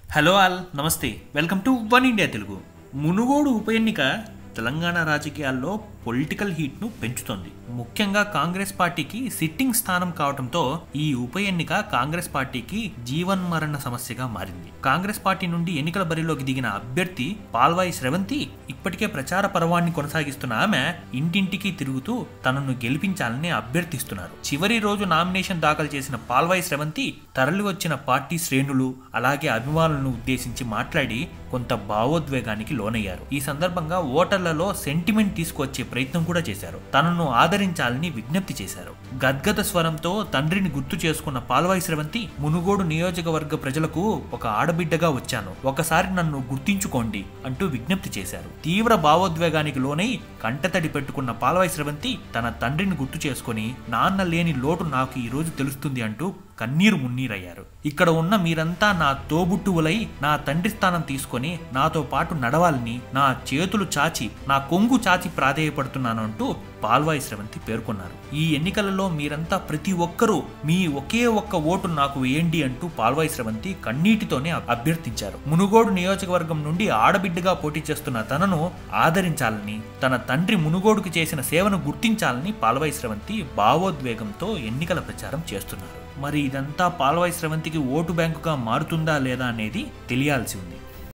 hello all నమస్తే welcome to one India Telugu Munugode ఉప ఎన్నిక తెలంగాణ రాజకీయాల్లో పొలిటికల్ హీట్ను పెంచుతోంది ముఖ్యంగా కాంగ్రెస్ పార్టీకి సిట్టింగ్ స్థానం కావడంతో ఈ ఉప ఎన్నిక కాంగ్రెస్ పార్టీకి జీవన్మరణ సమస్యగా మారింది కాంగ్రెస్ పార్టీ నుండి ఎన్నికల బరిలోకి దిగిన అభ్యర్థి పాల్వాయి స్రవంతి ఇప్పటికే ప్రచార పర్వాన్ని కొనసాగిస్తున్న ఆమె ఇంటింటికి తిరుగుతూ తనను గెలిపించాలని అభ్యర్థిస్తున్నారు చివరి రోజు నామినేషన్ దాఖలు చేసిన పాల్వాయి స్రవంతి తరలి వచ్చిన పార్టీ శ్రేణులు అలాగే అభిమానులను ఉద్దేశించి మాట్లాడి కొంత భావోద్వేగానికి లోనయ్యారు ఈ సందర్భంగా ఓటర్లలో సెంటిమెంట్ తీసుకొచ్చే ప్రయత్నం కూడా చేశారు తనను ఆదరించాలని విజ్ఞప్తి చేశారు గద్గద స్వరంతో తండ్రిని గుర్తు చేసుకున్న పాల్వాయి స్రవంతి మునుగోడు నియోజకవర్గ ప్రజలకు ఒక ఆడబిడ్డగా వచ్చాను ఒకసారి నన్ను గుర్తించుకోండి అంటూ విజ్ఞప్తి చేశారు తీవ్ర భావోద్వేగానికి లోనై కంటతడి పెట్టుకున్న పాల్వాయి స్రవంతి తన తండ్రిని గుర్తు చేసుకుని నాన్న లేని లోటు నాకు ఈ రోజు తెలుస్తుంది అంటూ కన్నీరు మున్నీరయ్యారు ఇక్కడ ఉన్న మీరంతా నా తోబుట్టువులై నా తండ్రి స్థానం తీసుకొని నాతో పాటు నడవాలని నా చేతులు చాచి నా కొంగు చాచి ప్రాధేయపడుతున్నాను అంటూ పాల్వాయి స్రవంతి పేర్కొన్నారు ఈ ఎన్నికలలో మీరంతా ప్రతి ఒక్కరూ మీ ఒకే ఒక్క ఓటు నాకు వేయండి అంటూ పాల్వాయి స్రవంతి కన్నీటితోనే అభ్యర్థించారు మునుగోడు నియోజకవర్గం నుండి ఆడబిడ్డగా పోటీ చేస్తున్న తనను ఆదరించాలని తన తండ్రి మునుగోడుకు చేసిన సేవను గుర్తించాలని పాల్వాయి స్రవంతి భావోద్వేగంతో ఎన్నికల ప్రచారం చేస్తున్నారు మరి ఇదంతా పాల్వాయి స్రవంతికి ఓటు బ్యాంకుగా మారుతుందా లేదా అనేది తెలియాల్సి ఉంది